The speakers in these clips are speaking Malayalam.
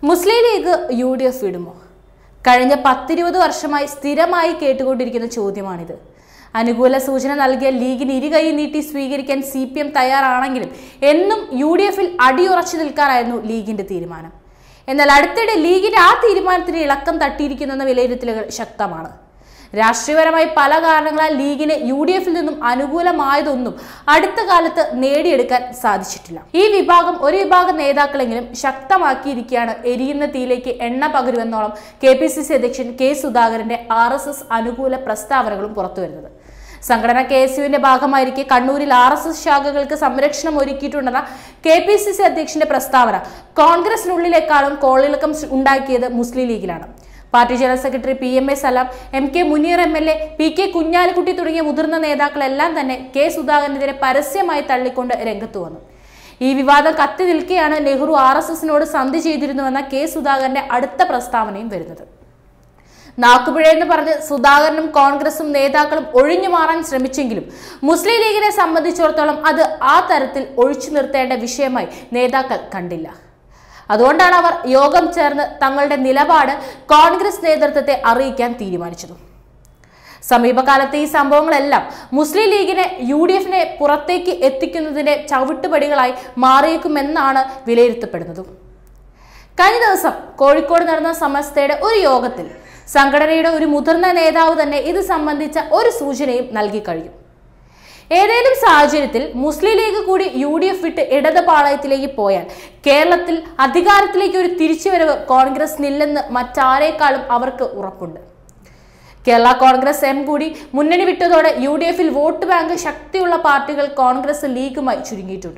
മുസ്ലിം ലീഗ് യു ഡി എഫ് വിടുമോ കഴിഞ്ഞ പത്തിരുപത് വർഷമായി സ്ഥിരമായി കേട്ടുകൊണ്ടിരിക്കുന്ന ചോദ്യമാണിത് അനുകൂല സൂചന നൽകിയ ലീഗിന് ഇരുകൈ നീട്ടി സ്വീകരിക്കാൻ സി പി എം തയ്യാറാണെങ്കിലും എന്നും യു ഡി എഫിൽ അടിയുറച്ചു നിൽക്കാനായിരുന്നു ലീഗിന്റെ തീരുമാനം എന്നാൽ അടുത്തിടെ ലീഗിന്റെ ആ തീരുമാനത്തിന് ഇളക്കം തട്ടിയിരിക്കുന്നെന്ന വിലയിരുത്തലുകൾ ശക്തമാണ് രാഷ്ട്രീയപരമായി പല കാരണങ്ങളാൽ ലീഗിന് യു ഡി എഫിൽ നിന്നും അനുകൂലമായതൊന്നും അടുത്ത കാലത്ത് നേടിയെടുക്കാൻ സാധിച്ചിട്ടില്ല ഈ വിഭാഗം ഒരു വിഭാഗം നേതാക്കളെങ്കിലും ശക്തമാക്കിയിരിക്കുകയാണ് എരിയുന്ന തീയിലേക്ക് എണ്ണ പകരുമെന്നോളം കെ പി സി സി അധ്യക്ഷൻ കെ സുധാകരന്റെ ആർ എസ് എസ് അനുകൂല പ്രസ്താവനകളും പുറത്തുവരുന്നത് സംഘടന കെ എസ് യുവിന്റെ ഭാഗമായിരിക്കെ കണ്ണൂരിൽ ആർ എസ് എസ് ശാഖകൾക്ക് സംരക്ഷണം ഒരുക്കിയിട്ടുണ്ടെന്ന കെ പി സി സി അധ്യക്ഷന്റെ പ്രസ്താവന കോൺഗ്രസിനുള്ളിലേക്കാളും കോളിളക്കം ഉണ്ടാക്കിയത് മുസ്ലിം ലീഗിലാണ് party general secretary P M A Salam M K Muneer M L A P K Kunhalikutty തുടങ്ങിയ മുതിർന്ന നേതാക്കളെല്ലാം തന്നെ കെ സുധാകരനെതിരെ പരസ്യമായി തള്ളിക്കൊണ്ട് രംഗത്ത് വന്നു ഈ വിവാദം കത്തി നിൽക്കെയാണ് നെഹ്റു ആർ എസ് എസിനോട് സന്ധി ചെയ്തിരുന്നുവെന്ന കെ സുധാകരന്റെ അടുത്ത പ്രസ്താവനയും വരുന്നത് നാക്കുപിഴയെന്ന് പറഞ്ഞ് സുധാകരനും കോൺഗ്രസും നേതാക്കളും ഒഴിഞ്ഞു മാറാൻ ശ്രമിച്ചെങ്കിലും മുസ്ലിം ലീഗിനെ സംബന്ധിച്ചിടത്തോളം അത് ആ തരത്തിൽ ഒഴിച്ചു നിർത്തേണ്ട വിഷയമായി നേതാക്കൾ കണ്ടില്ല അതുകൊണ്ടാണ് അവർ യോഗം ചേർന്ന് തങ്ങളുടെ നിലപാട് കോൺഗ്രസ് നേതൃത്വത്തെ അറിയിക്കാൻ തീരുമാനിച്ചത് സമീപകാലത്തെ ഈ സംഭവങ്ങളെല്ലാം മുസ്ലിം ലീഗിനെ യു ഡി എഫിനെ പുറത്തേക്ക് എത്തിക്കുന്നതിന്റെ ചവിട്ടുപടികളായി മാറിയേക്കുമെന്നാണ് വിലയിരുത്തപ്പെടുന്നതും കഴിഞ്ഞ ദിവസം കോഴിക്കോട് നടന്ന സമസ്തയുടെ ഒരു യോഗത്തിൽ സംഘടനയുടെ ഒരു മുതിർന്ന നേതാവ് തന്നെ ഇത് സംബന്ധിച്ച ഒരു സൂചനയും നൽകി കഴിഞ്ഞു ഏതേലും സാഹചര്യത്തിൽ മുസ്ലിം ലീഗ് കൂടി യു ഡി എഫ് വിട്ട് ഇടത് പാളയത്തിലേക്ക് പോയാൽ കേരളത്തിൽ അധികാരത്തിലേക്ക് ഒരു തിരിച്ചുവരവ് കോൺഗ്രസിനില്ലെന്ന് മറ്റാരേക്കാളും അവർക്ക് ഉറപ്പുണ്ട് കേരള കോൺഗ്രസ് എം കൂടി മുന്നണി വിട്ടതോടെ യു ഡി എഫിൽ വോട്ട് ബാങ്ക് ശക്തിയുള്ള പാർട്ടികൾ കോൺഗ്രസ് ലീഗുമായി ചുരുങ്ങിയിട്ടുണ്ട്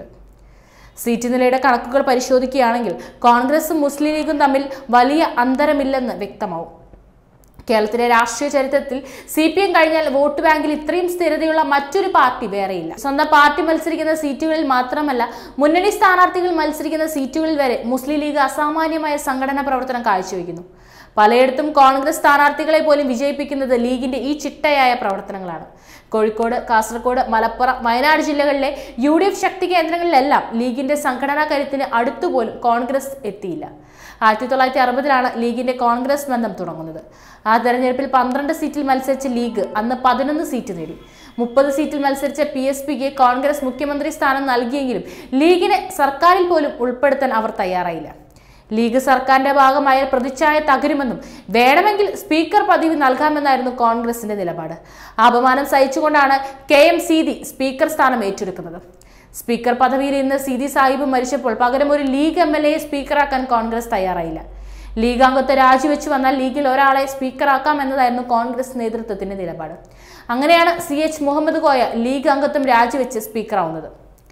സീറ്റ് നിലയുടെ കണക്കുകൾ പരിശോധിക്കുകയാണെങ്കിൽ കോൺഗ്രസും മുസ്ലിം ലീഗും തമ്മിൽ വലിയ അന്തരമില്ലെന്ന് വ്യക്തമാവും കേരളത്തിലെ രാഷ്ട്രീയ ചരിത്രത്തിൽ സി പി എം കഴിഞ്ഞാൽ വോട്ട് ബാങ്കിൽ ഇത്രയും സ്ഥിരതയുള്ള മറ്റൊരു പാർട്ടി വേറെയില്ല സ്വന്തം പാർട്ടി മത്സരിക്കുന്ന സീറ്റുകളിൽ മാത്രമല്ല മുന്നണി സ്ഥാനാർത്ഥികൾ മത്സരിക്കുന്ന സീറ്റുകളിൽ വരെ മുസ്ലിം ലീഗ് അസാമാന്യമായ സംഘടനാ പ്രവർത്തനം കാഴ്ചവെക്കുന്നു പലയിടത്തും കോൺഗ്രസ് സ്ഥാനാർത്ഥികളെ പോലും വിജയിപ്പിക്കുന്നത് ലീഗിന്റെ ഈ ചിട്ടയായ പ്രവർത്തനങ്ങളാണ് കോഴിക്കോട് കാസർഗോഡ് മലപ്പുറം വയനാട് ജില്ലകളിലെ യു ഡി എഫ് ശക്തി കേന്ദ്രങ്ങളിലെല്ലാം ലീഗിന്റെ സംഘടനാ കരുത്തിന് അടുത്തുപോലും കോൺഗ്രസ് എത്തിയില്ല ആയിരത്തി തൊള്ളായിരത്തി അറുപതിലാണ് ലീഗിന്റെ കോൺഗ്രസ് ബന്ധം തുടങ്ങുന്നത് ആ തെരഞ്ഞെടുപ്പിൽ പന്ത്രണ്ട് സീറ്റിൽ മത്സരിച്ച ലീഗ് അന്ന് പതിനൊന്ന് സീറ്റ് നേടി മുപ്പത് സീറ്റിൽ മത്സരിച്ച പി എസ് പിക്ക് കോൺഗ്രസ് മുഖ്യമന്ത്രി സ്ഥാനം നൽകിയെങ്കിലും ലീഗിനെ സർക്കാരിൽ പോലും ഉൾപ്പെടുത്താൻ അവർ തയ്യാറായില്ല ലീഗ് സർക്കാരിന്റെ ഭാഗമായ പ്രതിച്ഛായ തകരുമെന്നും വേണമെങ്കിൽ സ്പീക്കർ പദവി നൽകാമെന്നായിരുന്നു കോൺഗ്രസിന്റെ നിലപാട് ആ അപമാനം സഹിച്ചുകൊണ്ടാണ് കെ എം സീതി സ്പീക്കർ സ്ഥാനം ഏറ്റെടുക്കുന്നത് സ്പീക്കർ പദവിയിൽ ഇന്ന് സീതി സാഹിബ് മരിച്ചപ്പോൾ പകരം ഒരു ലീഗ് എം എൽ എയെ സ്പീക്കറാക്കാൻ കോൺഗ്രസ് തയ്യാറായില്ല ലീഗ് അംഗത്വം രാജിവെച്ചു വന്നാൽ ലീഗിൽ ഒരാളെ സ്പീക്കറാക്കാം എന്നതായിരുന്നു കോൺഗ്രസ് നേതൃത്വത്തിന്റെ നിലപാട് അങ്ങനെയാണ് C H Muhammad Koya league അംഗത്വം രാജിവെച്ച് സ്പീക്കറാവുന്നത്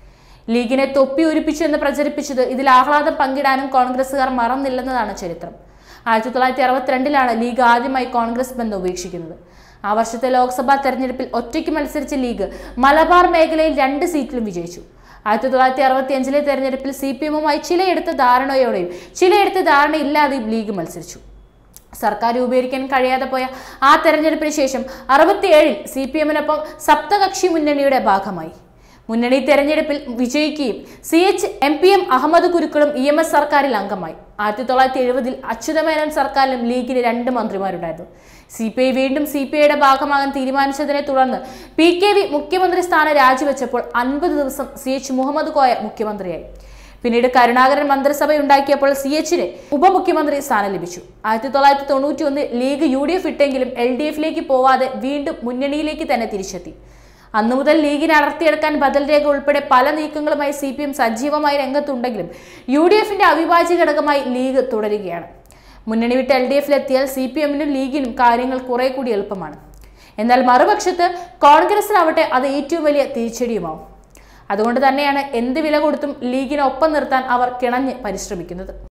ലീഗിനെ തൊപ്പി ഉരിപ്പിച്ചു എന്ന് പ്രചരിപ്പിച്ചത് ഇതിൽ ആഹ്ലാദം പങ്കിടാനും കോൺഗ്രസുകാർ മറന്നില്ലെന്നതാണ് ചരിത്രം ആയിരത്തി തൊള്ളായിരത്തി അറുപത്തിരണ്ടിലാണ് ലീഗ് ആദ്യമായി കോൺഗ്രസ് ബന്ധം ഉപേക്ഷിക്കുന്നത് ആ വർഷത്തെ ലോക്സഭാ തെരഞ്ഞെടുപ്പിൽ ഒറ്റയ്ക്ക് മത്സരിച്ച ലീഗ് മലബാർ മേഖലയിൽ രണ്ട് സീറ്റിലും വിജയിച്ചു ആയിരത്തി തൊള്ളായിരത്തി അറുപത്തി അഞ്ചിലെ തെരഞ്ഞെടുപ്പിൽ സി പി എമ്മുമായി ചിലയിടത്ത് ധാരണയോടെയും ചിലയിടത്ത് ധാരണയില്ലാതെയും ലീഗ് മത്സരിച്ചു സർക്കാർ രൂപീകരിക്കാൻ കഴിയാതെ പോയ ആ തെരഞ്ഞെടുപ്പിന് ശേഷം അറുപത്തിയേഴിൽ സി പി എമ്മിനൊപ്പം സപ്തകക്ഷി മുന്നണിയുടെ ഭാഗമായി മുന്നണി തെരഞ്ഞെടുപ്പിൽ വിജയിക്കുകയും C H M P M Ahammed കുരുക്കളും ഇ എം എസ് സർക്കാരിൽ അംഗമായി ആയിരത്തി തൊള്ളായിരത്തി എഴുപതിൽ അച്യുതമേനോൻ സർക്കാരിലും ലീഗിന് രണ്ട് മന്ത്രിമാരുണ്ടായിരുന്നു സി പി ഐ വീണ്ടും സി പി ഐയുടെ ഭാഗമാകാൻ തീരുമാനിച്ചതിനെ തുടർന്ന് പി കെ വി മുഖ്യമന്ത്രി സ്ഥാനം രാജിവെച്ചപ്പോൾ അൻപത് ദിവസം സി എച്ച് മുഹമ്മദ് കോയ മുഖ്യമന്ത്രിയായി പിന്നീട് കരുണാകരൻ മന്ത്രിസഭ ഉണ്ടാക്കിയപ്പോൾ സി എച്ചിന് ഉപമുഖ്യമന്ത്രി സ്ഥാനം ലഭിച്ചു ആയിരത്തി തൊള്ളായിരത്തി തൊണ്ണൂറ്റി ഒന്ന് ലീഗ് യു ഡി എഫ് ഇട്ടെങ്കിലും എൽ ഡി എഫിലേക്ക് പോവാതെ വീണ്ടും മുന്നണിയിലേക്ക് തന്നെ തിരിച്ചെത്തി അന്നു മുതൽ ലീഗിനെ അടർത്തിയെടുക്കാൻ ബദൽ രേഖ ഉൾപ്പെടെ പല നീക്കങ്ങളുമായി സി പി എം സജീവമായി രംഗത്തുണ്ടെങ്കിലും യു ഡി എഫിന്റെ അവിഭാജ്യ ഘടകമായി ലീഗ് തുടരുകയാണ് മുന്നണി വിട്ട് എൽ ഡി എഫിലെത്തിയാൽ സി പി എമ്മിനും ലീഗിനും കാര്യങ്ങൾ കുറെ കൂടി എളുപ്പമാണ് എന്നാൽ മറുപക്ഷത്ത് കോൺഗ്രസിനാവട്ടെ അത് ഏറ്റവും വലിയ തിരിച്ചടിയുമാവും അതുകൊണ്ട് തന്നെയാണ് എന്ത് വില കൊടുത്തും ലീഗിനൊപ്പം നിർത്താൻ അവർ കിണഞ്ഞ് പരിശ്രമിക്കുന്നത്